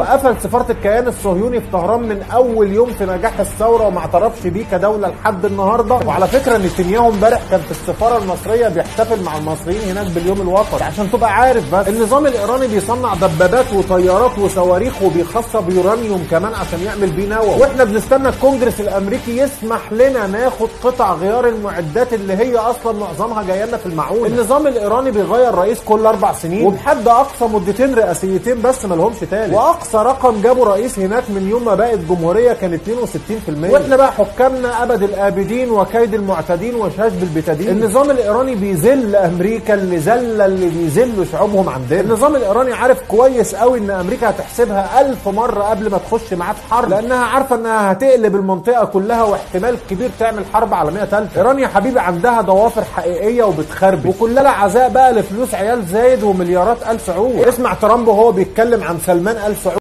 وقفل سفاره الكيان الصهيوني في طهران من اول يوم في نجاح الثوره وما اعترفش بيه كدوله لحد النهارده وعلى فكره نتنياهو امبارح كان في السفاره المصريه بيحتفل مع المصريين هناك باليوم الوطني عشان تبقى عارف بس النظام الايراني بيصنع دبابات وطيارات وصواريخ وبيخصب يورانيوم كمان عشان يعمل بيه نووي واحنا بنستنى الكونجرس الامريكي يسمح لنا ناخد قطع غيار المعدات اللي هي اصلا معظمها جايه لنا في المعونه النظام الايراني بيغير رئيس كل اربع سنين وبحد اقصى مدتين رئاسيتين بس ما لهمش تالت واقصى رقم جابوا رئيس هناك من يوم ما بقت جمهوريه كان 62% واحنا بقى حكامنا ابد الابدين وكيد المعتدين وشاش بالبتادين النظام الايراني بيذل امريكا اللي ذل اللي بيذلوا شعوبهم عندنا النظام الايراني عارف كويس قوي ان امريكا هتحسبها ألف مره قبل ما تخش معاه في حرب لانها عارفه انها هتقلب المنطقه كلها واحتمال كبير تعمل حرب عالميه ثالثه ايران يا حبيبي عندها ضوافر حقيقيه وبتخربش وكلها عزاء بقى لفلوس عيال زايد ومليارات ال سعود اسمع ترامب وهو بيتكلم عن سلمان ال سعود